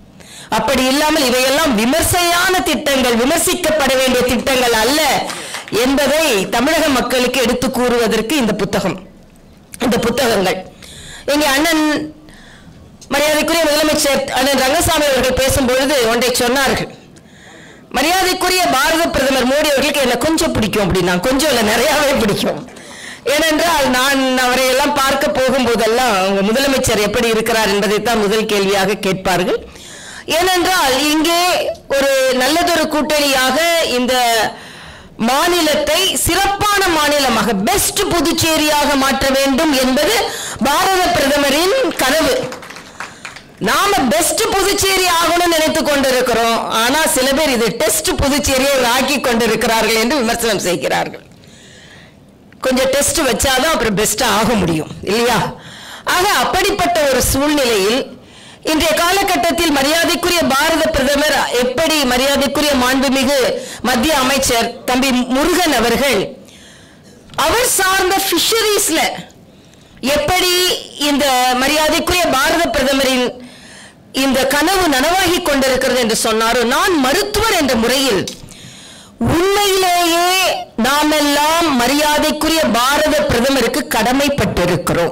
அப்படி இல்லாமல் இவையெல்லாம் விமர்சையான திட்டங்கள் விமர்சிக்கப்பட வேண்டிய திட்டங்கள் அல்ல என்பதை தமிழக மக்களுக்கு எடுத்து கூறுவதற்கு இந்த புத்தகம் இந்த புத்தகங்கள் இங்கே அண்ணன் மரியாதைக்குரிய முதலமைச்சர் அண்ணன் ரங்கசாமி அவர்கள் பேசும்பொழுது ஒன்றை சொன்னார்கள் மரியாதைக்குரிய பாரத பிரதமர் மோடி அவர்களுக்கு என்ன கொஞ்சம் பிடிக்கும் அப்படின்னா கொஞ்சம் இல்லை நிறையாவே பிடிக்கும் ஏனென்றால் நான் அவரை எல்லாம் பார்க்க போகும்போதெல்லாம் அவங்க முதலமைச்சர் எப்படி இருக்கிறார் என்பதைத்தான் முதல் கேள்வியாக கேட்பார்கள் ஏனென்றால் இங்கே ஒரு நல்லதொரு கூட்டணியாக இந்த மாநிலத்தை சிறப்பான மாநிலமாக பெஸ்ட் புதுச்சேரியாக மாற்ற வேண்டும் என்பது பாரத பிரதமரின் கனவு நாம பெஸ்ட் புதுச்சேரி ஆகணும்னு நினைத்து கொண்டிருக்கிறோம் ஆனா சில பேர் இது டெஸ்ட் புதுச்சேரியை ஆக்கி கொண்டிருக்கிறார்கள் என்று விமர்சனம் செய்கிறார்கள் கொஞ்சம் டெஸ்ட் வச்சாதான் அப்புறம் பெஸ்டா ஆக முடியும் இல்லையா ஆக அப்படிப்பட்ட ஒரு சூழ்நிலையில் இன்றைய காலகட்டத்தில் மரியாதைக்குரிய பாரத பிரதமர் எப்படி மரியாதைக்குரிய மாண்புமிகு மத்திய அமைச்சர் தம்பி முருகன் அவர்கள் அவர் சார்ந்த ஃபிஷரிஸ்ல எப்படி இந்த மரியாதைக்குரிய பாரத பிரதமரின் இந்த கனவு நனவாகி கொண்டிருக்கிறது என்று சொன்னாரோ நான் மருத்துவர் என்ற முறையில் உண்மையிலேயே நாமெல்லாம் மரியாதைக்குரிய பாரத பிரதமருக்கு கடமைப்பட்டிருக்கிறோம்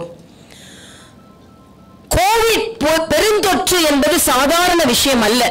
கோவிட் பொ- பெருந்தொற்று என்பது சாதாரண விஷயம் அல்ல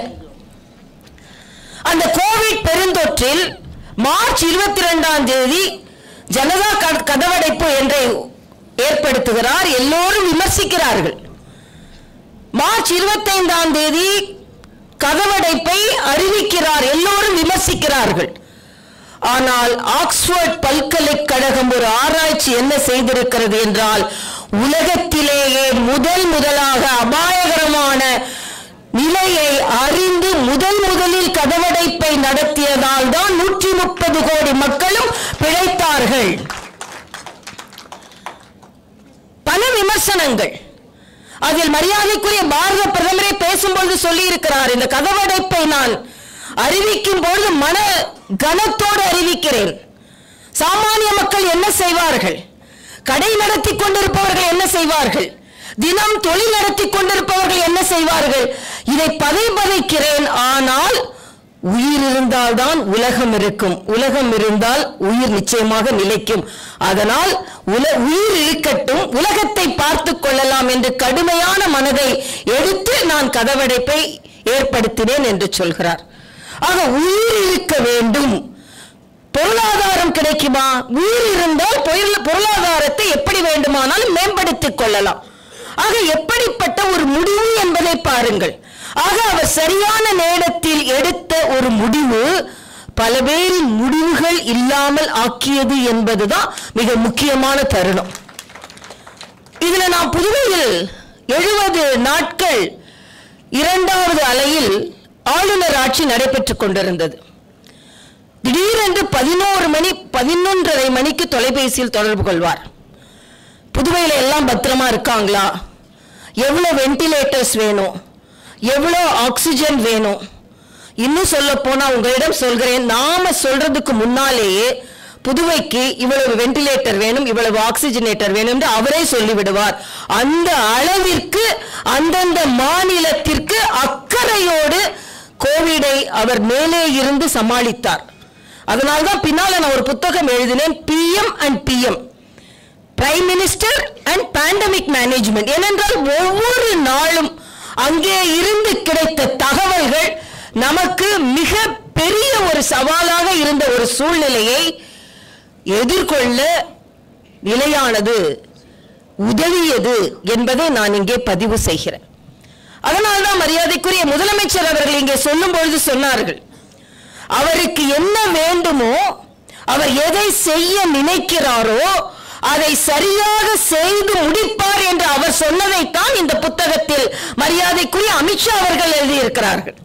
அந்த கோவிட் பெருந்தொற்றில் மார்ச் இருபத்தி ரெண்டாம் தேதி ஜனதா க- கதவடைப்பு என்றை ஏற்படுத்துகிறார் எல்லோரும் விமர்சிக்கிறார்கள் மார்ச் இருபத்தைந்தாம் தேதி கதவடைப்பை அறிவிக்கிறார் எல்லோரும் விமர்சிக்கிறார்கள் ஆனால் ஆக்ஸ்போர்ட் பல்கலைக்கழகம் ஒரு ஆராய்ச்சி என்ன செய்திருக்கிறது என்றால் உலகத்திலேயே முதல் முதலாக அபாயகரமான நிலையை அறிந்து முதல் முதலில் கதவடைப்பை நடத்தியதால் தான் நூற்றி முப்பது கோடி மக்களும் பிழைத்தார்கள் பல விமர்சனங்கள் அதில் மரியாதைக்குரிய பாரத பிரதமரே பேசும்பொழுது சொல்லி இருக்கிறார் இந்த கதவடைப்பை நான் அறிவிக்கும் பொழுது மன கனத்தோடு அறிவிக்கிறேன் சாமானிய மக்கள் என்ன செய்வார்கள் கடை நடத்தி கொண்டிருப்பவர்கள் என்ன செய்வார்கள் தினம் தொழில் நடத்தி கொண்டிருப்பவர்கள் என்ன செய்வார்கள் இதை பதை பதைக்கிறேன் ஆனால் உயிர் இருந்தால்தான் உலகம் இருக்கும் உலகம் இருந்தால் உயிர் நிச்சயமாக நிலைக்கும் அதனால் உல உயிர் இருக்கட்டும் உலகத்தை பார்த்துக் கொள்ளலாம் என்று கடுமையான மனதை எடுத்து நான் கதவடைப்பை ஏற்படுத்தினேன் என்று சொல்கிறார் ஆக உயிர் இருக்க வேண்டும் பொருளாதாரம் கிடைக்குமா உயிர் இருந்தால் பொருள்- பொருளாதாரத்தை எப்படி வேண்டுமானாலும் மேம்படுத்திக் கொள்ளலாம் ஆக எப்படிப்பட்ட ஒரு முடிவு என்பதை பாருங்கள் ஆக அவர் சரியான நேரத்தில் எடுத்த ஒரு முடிவு பல பேரின் முடிவுகள் இல்லாமல் ஆக்கியது என்பதுதான் மிக முக்கியமான தருணம் இதுல நான் புதுவையில் எழுபது நாட்கள் இரண்டாவது அலையில் ஆளுநர் ஆட்சி நடைபெற்றுக் கொண்டிருந்தது திடீரென்று பதினோரு மணி பதினொன்றரை மணிக்கு தொலைபேசியில் தொடர்பு கொள்வார் புதுவையில எல்லாம் பத்திரமா இருக்காங்களா எவ்வளோ வென்டிலேட்டர்ஸ் வேணும் எவ்வளோ ஆக்சிஜன் வேணும் இன்னும் சொல்ல போனா உங்களிடம் சொல்கிறேன் நாம சொல்றதுக்கு முன்னாலேயே புதுவைக்கு இவ்வளவு வென்டிலேட்டர் வேணும் இவ்வளவு ஆக்சிஜனேட்டர் வேணும் என்று அவரே சொல்லிவிடுவார் அந்த அளவிற்கு அந்தந்த மாநிலத்திற்கு அக்கறையோடு கோவிடை அவர் மேலே இருந்து சமாளித்தார் அதனால்தான் பின்னால நான் ஒரு புத்தகம் எழுதினேன் PM and PM prime minister and pandemic management ஏனென்றால் ஒவ்வொரு நாளும் அங்கே இருந்து கிடைத்த தகவல்கள் நமக்கு மிக பெரிய ஒரு சவாலாக இருந்த ஒரு சூழ்நிலையை எதிர்கொள்ள நிலையானது உதவியது என்பதை நான் இங்கே பதிவு செய்கிறேன் அதனால்தான் மரியாதைக்குரிய முதலமைச்சர் அவர்கள் இங்கே சொல்லும் பொழுது சொன்னார்கள் அவருக்கு என்ன வேண்டுமோ அவர் எதை செய்ய நினைக்கிறாரோ அதை சரியாக செய்து முடிப்பார் என்று அவர் சொன்னதைத்தான் இந்த புத்தகத்தில் மரியாதைக்குரிய அமித்ஷா அவர்கள் எழுதியிருக்கிறார்கள்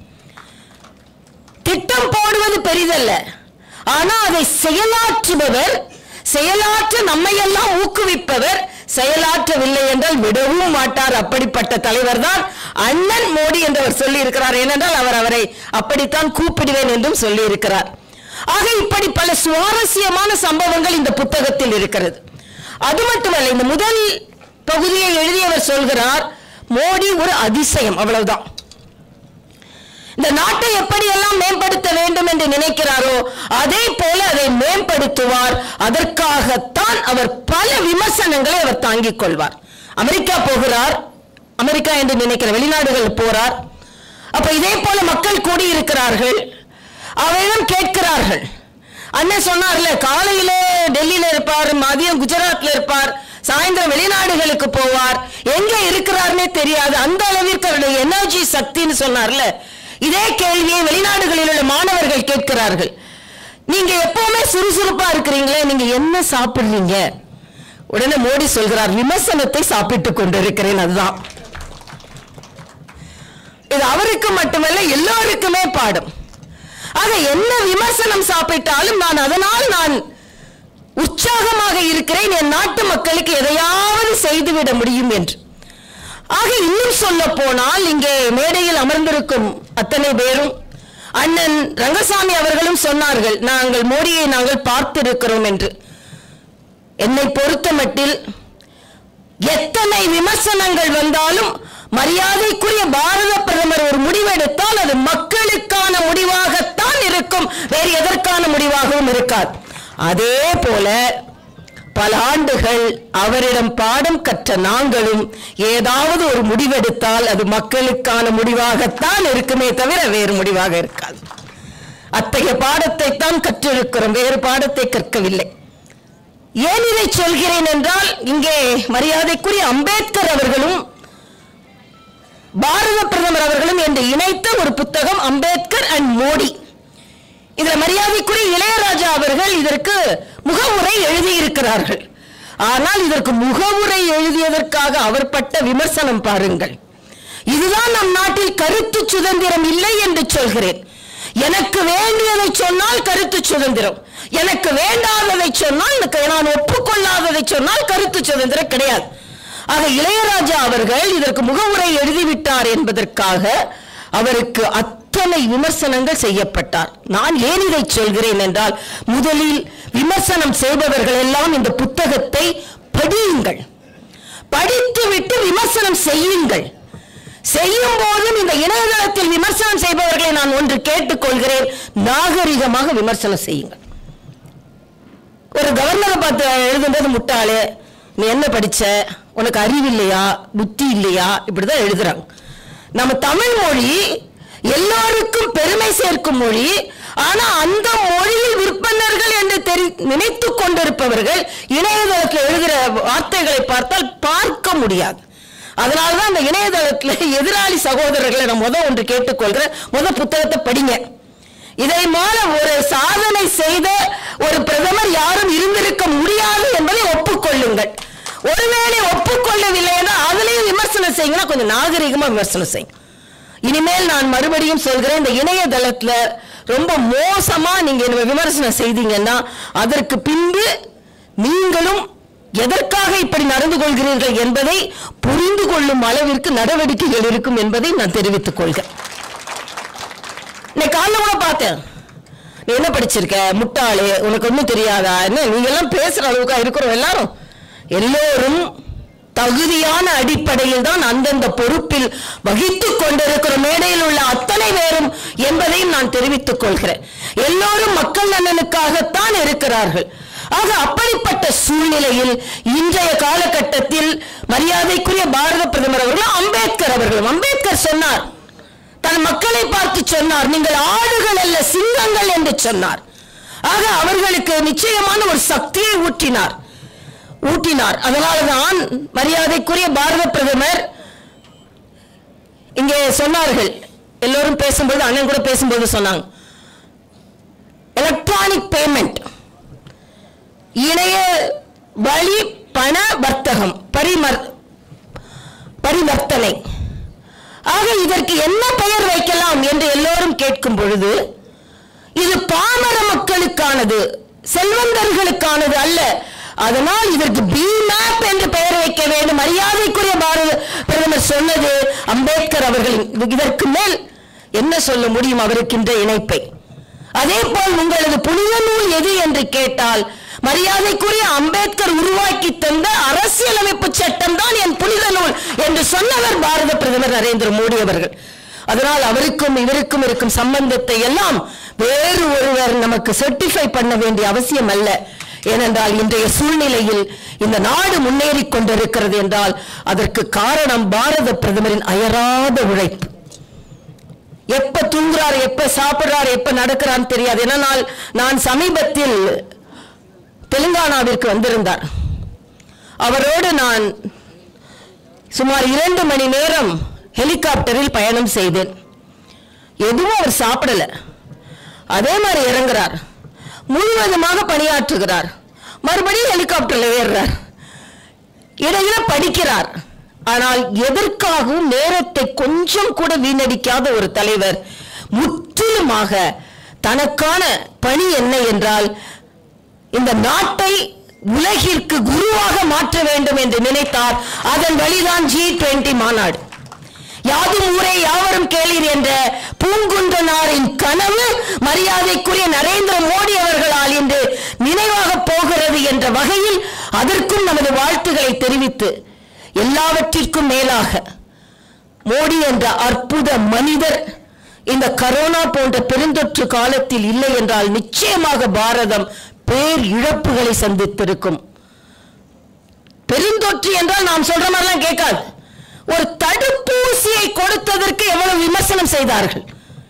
திட்டம் போடுவது பெரிதல்ல ஆனா அதை செயலாற்றுபவர் செயலாற்ற நம்மையெல்லாம் ஊக்குவிப்பவர் செயலாற்றவில்லை என்றால் விடவும் மாட்டார் அப்படிப்பட்ட தலைவர் தான் அண்ணன் மோடி என்றவர் சொல்லி இருக்கிறார் ஏனென்றால் அவர் அவரை அப்படித்தான் கூப்பிடுவேன் என்றும் சொல்லி இருக்கிறார் ஆக இப்படி பல சுவாரஸ்யமான சம்பவங்கள் இந்த புத்தகத்தில் இருக்கிறது அது மட்டுமல்ல இந்த முதல் பகுதியை எழுதியவர் சொல்கிறார் மோடி ஒரு அதிசயம் அவ்வளவுதான் இந்த நாட்டை எப்படியெல்லாம் மேம்படுத்த வேண்டும் என்று நினைக்கிறாரோ அதே போல அதை மேம்படுத்துவார் அதற்காகத்தான் அவர் பல விமர்சனங்களை அவர் தாங்கிக் கொள்வார் அமெரிக்கா போகிறார் அமெரிக்கா என்று நினைக்கிற வெளிநாடுகள் போறார் அப்ப இதே போல மக்கள் கூடி இருக்கிறார்கள் அவரிடம் கேட்கிறார்கள் அண்ணன் சொன்னார்ல காலையில டெல்லியில இருப்பார் மதியம் குஜராத்ல இருப்பார் சாயந்தரம் வெளிநாடுகளுக்கு போவார் எங்க இருக்கிறார்னே தெரியாது அந்த அளவிற்கு அவருடைய எனர்ஜி சக்தின்னு சொன்னார்ல இதே கேள்வியை வெளிநாடுகளில் உள்ள மாணவர்கள் கேட்கிறார்கள் நீங்க எப்பவுமே சுறுசுறுப்பா இருக்கிறீங்களே நீங்க என்ன சாப்பிடுறீங்க உடனே மோடி சொல்கிறார் விமர்சனத்தை சாப்பிட்டுக் கொண்டிருக்கிறேன் அதுதான் இது அவருக்கு மட்டுமல்ல எல்லோருக்குமே பாடும் ஆக என்ன விமர்சனம் சாப்பிட்டாலும் நான் அதனால் நான் உற்சாகமாக இருக்கிறேன் என் நாட்டு மக்களுக்கு எதையாவது செய்துவிட முடியும் என்று ஆக இன்னும் சொல்ல போனால் இங்கே மேடையில் அமர்ந்திருக்கும் அத்தனை பேரும் அண்ணன் ரங்கசாமி அவர்களும் சொன்னார்கள் நாங்கள் மோடியை நாங்கள் பார்த்திருக்கிறோம் என்று என்னை பொறுத்தமட்டில் எத்தனை விமர்சனங்கள் வந்தாலும் மரியாதைக்குரிய பாரத பிரதமர் ஒரு முடிவெடுத்தால் அது மக்களுக்கான முடிவாகத்தான் இருக்கும் வேறு எதற்கான முடிவாகவும் இருக்காது அதே போல பல ஆண்டுகள் அவரிடம் பாடம் கற்ற நாங்களும் ஏதாவது ஒரு முடிவெடுத்தால் அது மக்களுக்கான முடிவாகத்தான் இருக்குமே தவிர வேறு முடிவாக இருக்காது அத்தகைய பாடத்தை தான் கற்றிருக்கிறோம் வேறு பாடத்தை கற்கவில்லை ஏன் இதை சொல்கிறேன் என்றால் இங்கே மரியாதைக்குரிய அம்பேத்கர் அவர்களும் பாரத பிரதமர் அவர்களும் என்று இணைத்த ஒரு புத்தகம் அம்பேத்கர் அண்ட் மோடி இதுல மரியாதைக்குரிய இளையராஜா அவர்கள் இதற்கு முகவுரை எழுதியிருக்கிறார்கள் ஆனால் இதற்கு முகவுரை எழுதியதற்காக அவர் பட்ட விமர்சனம் பாருங்கள் இதுதான் நம் நாட்டில் கருத்து சுதந்திரம் இல்லை என்று சொல்கிறேன் எனக்கு வேண்டியதை சொன்னால் கருத்து சுதந்திரம் எனக்கு வேண்டாததை சொன்னால் எனக்கு- நான் ஒப்புக்கொள்ளாததை சொன்னால் கருத்து சுதந்திரம் கிடையாது ஆக இளையராஜா அவர்கள் இதற்கு முகவுரை எழுதிவிட்டார் என்பதற்காக அவருக்கு அத்தனை விமர்சனங்கள் செய்யப்பட்டார் நான் ஏன் இதை சொல்கிறேன் என்றால் முதலில் விமர்சனம் செய்பவர்கள் எல்லாம் இந்த புத்தகத்தை படியுங்கள் படித்துவிட்டு விமர்சனம் செய்யுங்கள் செய்யும் போதும் இந்த இணையதளத்தில் விமர்சனம் செய்பவர்களை நான் ஒன்று கேட்டுக்கொள்கிறேன் நாகரிகமாக விமர்சனம் செய்யுங்கள் ஒரு கவர்னரை பார்த்து எழுதுன்றது முட்டாளே நீ என்ன படிச்ச உனக்கு அறிவு இல்லையா புத்தி இல்லையா இப்படிதான் எழுதுறாங்க நம்ம தமிழ் மொழி எல்லாருக்கும் பெருமை சேர்க்கும் மொழி ஆனா அந்த மொழியில் விற்பனர்கள் என்று தெரி நினைத்துக் கொண்டிருப்பவர்கள் இணையதளத்தில் எழுதுகிற வார்த்தைகளை பார்த்தால் பார்க்க முடியாது அதனாலதான் அந்த இணையதளத்துல எதிராளி சகோதரர்களை நான் முத ஒன்று கேட்டுக்கொள்கிறேன் முத புத்தகத்தை படிங்க இதை போல ஒரு சாதனை செய்த ஒரு பிரதமர் யாரும் இருந்திருக்க முடியாது என்பதை ஒப்புக்கொள்ளுங்கள் ஒருவேளை ஒப்புக்கொள்ளவில்லை என்றால் அதுலயும் விமர்சனம் செய்யுங்கன்னா கொஞ்சம் நாகரிகமா விமர்சனம் செய்யுங்க இனிமேல் நான் மறுபடியும் சொல்கிறேன் இந்த இணையதளத்துல ரொம்ப மோசமா நீங்க என்ன விமர்சனம் செய்தீங்கன்னா அதற்கு பின்பு நீங்களும் எதற்காக இப்படி நடந்து கொள்கிறீர்கள் என்பதை புரிந்து கொள்ளும் அளவிற்கு நடவடிக்கைகள் இருக்கும் என்பதை நான் தெரிவித்துக் கொள்கிறேன் இன்னைக்கு காலைல கூட பார்த்தேன் நீ என்ன படிச்சிருக்க முட்டாளு உனக்கு ஒண்ணும் தெரியாதா என்ன நீங்க எல்லாம் பேசுற அளவுக்கா இருக்கிறோம் எல்லாரும் எல்லோரும் தகுதியான அடிப்படையில் தான் அந்தந்த பொறுப்பில் வகித்துக் கொண்டிருக்கிற மேடையில் உள்ள அத்தனை பேரும் என்பதையும் நான் தெரிவித்துக் கொள்கிறேன் எல்லோரும் மக்கள் நலனுக்காகத்தான் இருக்கிறார்கள் ஆக அப்படிப்பட்ட சூழ்நிலையில் இன்றைய காலகட்டத்தில் மரியாதைக்குரிய பாரத பிரதமர் அவர்களும் அம்பேத்கர் அவர்களும் அம்பேத்கர் சொன்னார் தன் மக்களை பார்த்து சொன்னார் நீங்கள் ஆடுகள் அல்ல சிங்கங்கள் என்று சொன்னார் ஆக அவர்களுக்கு நிச்சயமான ஒரு சக்தியை ஊற்றினார் ஊட்டினார் அதனால்தான் மரியாதைக்குரிய பாரத பிரதமர் இங்கே சொன்னார்கள் எல்லோரும் பேசும்போது அண்ணன் கூட பேசும்போது சொன்னாங்க எலக்ட்ரானிக் பேமெண்ட் இணைய வழி பண வர்த்தகம் பரிமர் பரிவர்த்தனை ஆக இதற்கு என்ன பெயர் வைக்கலாம் என்று எல்லோரும் கேட்கும் பொழுது இது பாமர மக்களுக்கானது செல்வந்தர்களுக்கானது அல்ல அதனால் இதற்கு பி மேப் என்று பெயர் வைக்க வேண்டும் மரியாதைக்குரிய பாரத பிரதமர் சொன்னது அம்பேத்கர் அவர்களின் இது- இதற்கு மேல் என்ன சொல்ல முடியும் அவருக்கின்ற இணைப்பை அதே போல் உங்களது புனித நூல் எது என்று கேட்டால் மரியாதைக்குரிய அம்பேத்கர் உருவாக்கி தந்த அரசியலமைப்பு சட்டம் தான் என் புனித நூல் என்று சொன்னவர் பாரத பிரதமர் நரேந்திர மோடி அவர்கள் அதனால் அவருக்கும் இவருக்கும் இருக்கும் சம்பந்தத்தை எல்லாம் வேறு ஒருவர் நமக்கு செர்டிஃபை பண்ண வேண்டிய அவசியம் அல்ல ஏனென்றால் இன்றைய சூழ்நிலையில் இந்த நாடு முன்னேறி கொண்டிருக்கிறது என்றால் அதற்கு காரணம் பாரத பிரதமரின் அயராத உழைப்பு எப்ப தூங்குறார் எப்ப சாப்பிடுறார் எப்ப நடக்கிறான்னு தெரியாது ஏன்னா நான் நான் சமீபத்தில் தெலுங்கானாவிற்கு வந்திருந்தார் அவரோடு நான் சுமார் இரண்டு மணி நேரம் ஹெலிகாப்டரில் பயணம் செய்தேன் எதுவும் அவர் சாப்பிடல அதே மாதிரி இறங்குறார் முழுவதுமாக பணியாற்றுகிறார் மறுபடியும் ஹெலிகாப்டர்ல ஏறுறார் இடையில படிக்கிறார் ஆனால் எதற்காகவும் நேரத்தை கொஞ்சம் கூட வீணடிக்காத ஒரு தலைவர் முற்றிலுமாக தனக்கான பணி என்ன என்றால் இந்த நாட்டை உலகிற்கு குருவாக மாற்ற வேண்டும் என்று நினைத்தார் அதன் வழிதான் ஜி டுவெண்டி மாநாடு யாதும் ஊரே யாவரும் கேளீர் என்ற பூங்குன்றனாரின் கனவு மரியாதைக்குரிய நரேந்திர மோடி அவர்களால் இன்று நினைவாக போகிறது என்ற வகையில் அதற்கும் நமது வாழ்த்துக்களை தெரிவித்து எல்லாவற்றிற்கும் மேலாக மோடி என்ற அற்புத மனிதர் இந்த கரோனா போன்ற பெருந்தொற்று காலத்தில் இல்லை என்றால் நிச்சயமாக பாரதம் பேர் இழப்புகளை சந்தித்திருக்கும் பெருந்தொற்று என்றால் நாம் சொல்ற மாதிரிலாம் கேட்காது ஒரு தடுப்பூசியை கொடுத்ததற்கு எவ்வளவு விமர்சனம் செய்தார்கள்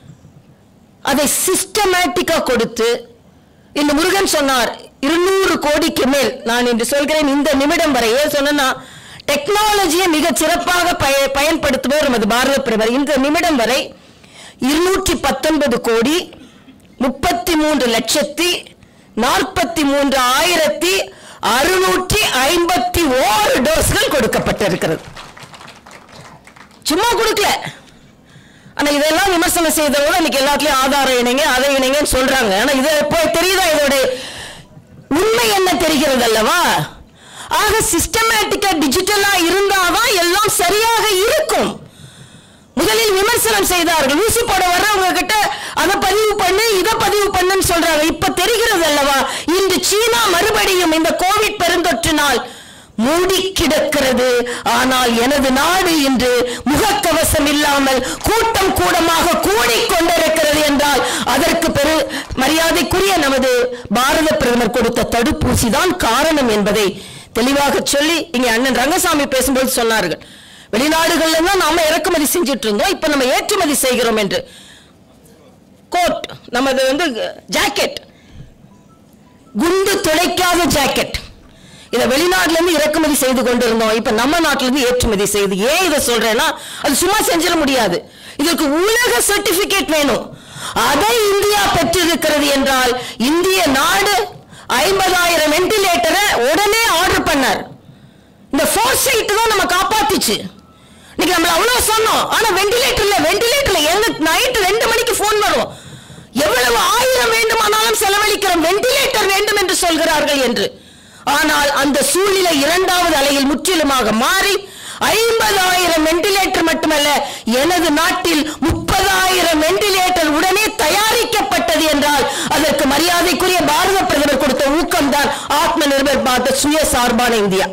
அதை சிஸ்டமேட்டிக்கா கொடுத்து இந்த முருகன் சொன்னார் இருநூறு கோடிக்கு மேல் நான் இன்று சொல்கிறேன் இந்த நிமிடம் வரை ஏன் சொன்னா டெக்னாலஜியை மிக சிறப்பாக பய- பயன்படுத்துவோர் நமது பாரத பிரதமர் இந்த நிமிடம் வரை இருநூற்றி பத்தொன்பது கோடி முப்பத்தி மூன்று லட்சத்தி நாற்பத்தி மூன்று ஆயிரத்தி அறுநூற்றி ஐம்பத்தி ஓரு டோஸ்கள் கொடுக்கப்பட்டிருக்கிறது சும்மா கொடுக்கல ஆனா இதெல்லாம் விமர்சனம் செய்தவங்க இன்னைக்கு எல்லாத்துலயும் ஆதாரம் இணைங்க அதை இணைங்கன்னு சொல்றாங்க ஆனா இது இப்போ தெரியுதா இதோட உண்மை என்ன தெரிகிறது அல்லவா ஆக சிஸ்டமேட்டிக்கா டிஜிட்டலா இருந்தாதான் எல்லாம் சரியாக இருக்கும் முதலில் விமர்சனம் செய்தார்கள் ஊசி போட வர்றவங்க கிட்ட அதை பதிவு பண்ணு இதை பதிவு பண்ணுன்னு சொல்றாங்க இப்ப தெரிகிறது அல்லவா இன்று சீனா மறுபடியும் இந்த கோவிட் பெருந்தொற்றினால் மூடி கிடக்கிறது ஆனால் எனது நாடு இன்று முகக்கவசம் இல்லாமல் கூட்டம் கூடமாக கூடிக்கொண்டிருக்கிறது என்றால் அதற்கு பெரு மரியாதைக்குரிய நமது பாரத பிரதமர் கொடுத்த தடுப்பூசி தான் காரணம் என்பதை தெளிவாக சொல்லி இங்க அண்ணன் ரங்கசாமி பேசும்போது சொன்னார்கள் வெளிநாடுகள்ல தான் நாம இறக்குமதி செஞ்சுட்டு இருந்தோம் இப்ப நம்ம ஏற்றுமதி செய்கிறோம் என்று கோட் நமது வந்து ஜாக்கெட் குண்டு துளைக்காத ஜாக்கெட் இத வெளிநாட்டுல இருந்து இறக்குமதி செய்து கொண்டிருந்தோம் இப்ப நம்ம நாட்டுல இருந்து ஏற்றுமதி செய்து ஏன் இதை சொல்றேன்னா அது சும்மா செஞ்சிட முடியாது இதற்கு உலக சர்டிபிகேட் வேணும் அதை இந்தியா பெற்றிருக்கிறது என்றால் இந்திய நாடு ஐம்பதாயிரம் வெண்டிலேட்டரை உடனே ஆர்டர் பண்ணார் இந்த ஃபோர் சைட் தான் நம்ம காப்பாத்துச்சு இன்னைக்கு நம்ம அவ்வளவு சொன்னோம் ஆனா வெண்டிலேட்டர்ல வெண்டிலேட்டர்ல எங்க நைட் ரெண்டு மணிக்கு போன் வரும் எவ்வளவு ஆயிரம் வேண்டுமானாலும் செலவழிக்கிறோம் வெண்டிலேட்டர் வேண்டும் என்று சொல்கிறார்கள் என்று ஆனால் அந்த சூழ்நிலை இரண்டாவது அலையில் முற்றிலுமாக மாறி ஐம்பதாயிரம் வெண்டிலேட்டர் மட்டுமல்ல எனது நாட்டில் முப்பதாயிரம் வெண்டிலேட்டர் உடனே தயாரிக்கப்பட்டது என்றால் அதற்கு மரியாதைக்குரிய பாரத பிரதமர் கொடுத்த ஊக்கம்தான் ஆத்ம நிர்பர் பாரத சுயசார்பான இந்தியா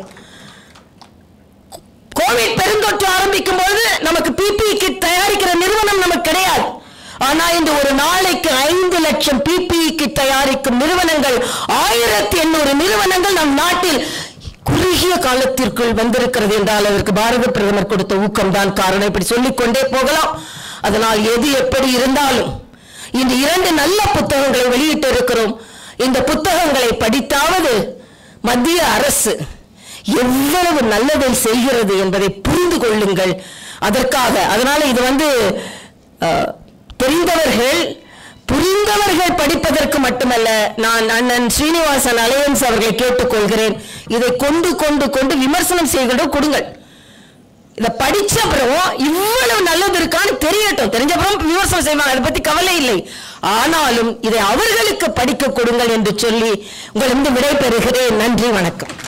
கோவிட் பெருந்தொற்று ஆரம்பிக்கும் போது நமக்கு பிபி கிட் தயாரிக்கிற நிறுவனம் நமக்கு கிடையாது ஆனா இந்த ஒரு நாளைக்கு ஐந்து லட்சம் பிபி கிட் தயாரிக்கும் நிறுவனங்கள் ஆயிரத்தி எண்ணூறு நிறுவனங்கள் நம் நாட்டில் குறுகிய காலத்திற்குள் வந்திருக்கிறது என்றால் அதற்கு பாரத பிரதமர் கொடுத்த ஊக்கம் தான் காரணம் இப்படி சொல்லிக் கொண்டே போகலாம் அதனால் எது எப்படி இருந்தாலும் இந்த இரண்டு நல்ல புத்தகங்களை வெளியிட்டு இருக்கிறோம் இந்த புத்தகங்களை படித்தாவது மத்திய அரசு எவ்வளவு நல்லதை செய்கிறது என்பதை புரிந்து கொள்ளுங்கள் அதற்காக அதனால இது வந்து அஹ், தெரிந்தவர்கள் புரிந்தவர்கள் படிப்பதற்கு மட்டுமல்ல நான் அண்ணன் ஸ்ரீனிவாசன் அலையன்ஸ் அவர்களை கேட்டுக்கொள்கிறேன் இதை கொண்டு கொண்டு கொண்டு விமர்சனம் செய்கிறோம் கொடுங்கள் இத படிச்ச அப்புறம் இவ்வளவு நல்லது இருக்கான்னு தெரியட்டும் தெரிஞ்ச அப்புறம் விமர்சனம் செய்வாங்க அதை பத்தி கவலை இல்லை ஆனாலும் இதை அவர்களுக்கு படிக்க கொடுங்கள் என்று சொல்லி உங்களிடம் விடை பெறுகிறேன் நன்றி வணக்கம்